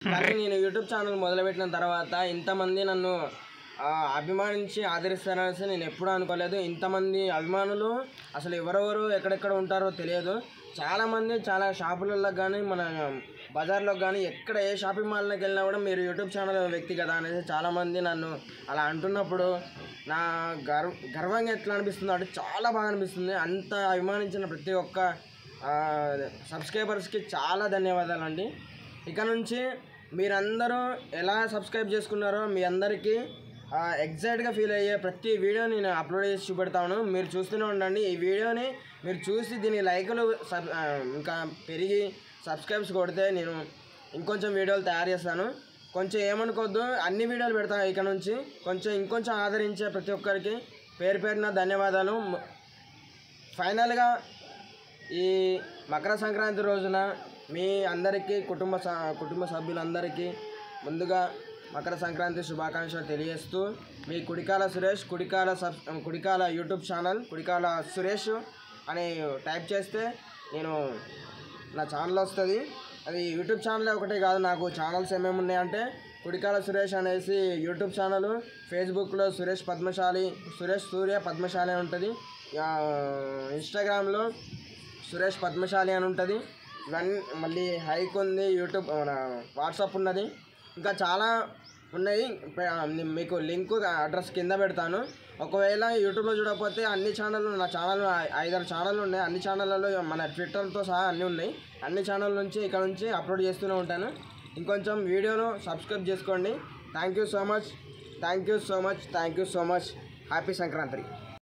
కానీ నేను YouTube channel మొదలుపెట్టిన తర్వాత ఇంతమంది నన్ను ఆ, అభిమానించి ఆదరిస్తారనేసి నేను ఎప్పుడూ అనుకోలేదు ఇంతమంది అభిమానులు అసలు ఎవరెవరు ఎక్కడెక్కడ ఉంటారో తెలియదు చాలామంది చాలా షాపులలో కానీ మన బజార్లో కానీ ఎక్కడ ఏ షాపింగ్ మాల్లోకి వెళ్ళినా కూడా మీరు యూట్యూబ్ ఛానల్ వ్యక్తి కదా అనేసి చాలామంది నన్ను అలా అంటున్నప్పుడు నా గర్వ గర్వంగా ఎట్లా అనిపిస్తుంది అంటే చాలా బాగా అనిపిస్తుంది అంత అభిమానించిన ప్రతి ఒక్క సబ్స్క్రైబర్స్కి చాలా ధన్యవాదాలు అండి ఇక నుంచి మీరందరూ ఎలా సబ్స్క్రైబ్ చేసుకున్నారో మీ అందరికీ ఎగ్జాక్ట్గా ఫీల్ అయ్యే ప్రతి వీడియో నేను అప్లోడ్ చేసి చూపెడతాను మీరు చూస్తూనే ఉండండి ఈ వీడియోని మీరు చూసి దీని లైకులు సబ్ ఆ, ఇంకా పెరిగి సబ్స్క్రైబ్స్ కొడితే నేను ఇంకొంచెం వీడియోలు తయారు చేస్తాను కొంచెం ఏమనుకోవద్దు అన్ని వీడియోలు పెడతాను ఇక నుంచి కొంచెం ఇంకొంచెం ఆదరించే ప్రతి ఒక్కరికి పేరు పేరున ధన్యవాదాలు ఫైనల్గా ఈ మకర సంక్రాంతి రోజున మీ అందరికీ కుటుంబ స కుటుంబ సభ్యులందరికీ ముందుగా మకర సంక్రాంతి శుభాకాంక్షలు తెలియజేస్తూ మీ కుడికాల సురేష్ కుడికాల సబ్ కుడికాల యూట్యూబ్ ఛానల్ కుడికాల సురేష్ అని టైప్ చేస్తే నేను నా ఛానల్ వస్తుంది అది యూట్యూబ్ ఛానల్ ఒకటే కాదు నాకు ఛానల్స్ ఏమేమి ఉన్నాయంటే కుడికాల సురేష్ అనేసి యూట్యూబ్ ఛానల్ ఫేస్బుక్లో సురేష్ పద్మశాలి సురేష్ సూర్య పద్మశాలి అని ఉంటుంది ఆ, ఇన్స్టాగ్రామ్లో సురేష్ పద్మశాలి అని ఉంటుంది ఇవన్నీ మళ్ళీ హైక్ ఉంది యూట్యూబ్ మన వాట్సాప్ ఉన్నది ఇంకా చాలా ఉన్నాయి ప- నేను మీకు లింక్ అడ్రస్ కింద పెడతాను ఒకవేళ యూట్యూబ్లో చూడకపోతే అన్ని ఛానళ్ళు నా ఛానల్ ఐదారు ఛానళ్ళు ఉన్నాయి అన్ని ఛానళ్ళలో మన ట్విట్టర్తో సహా అన్నీ ఉన్నాయి అన్ని ఛానల్ నుంచి ఇక్కడ నుంచి అప్లోడ్ చేస్తూనే ఉంటాను ఇంకొంచెం వీడియోను సబ్స్క్రైబ్ చేసుకోండి thank you so much thank you so much thank you so much happy Sankranti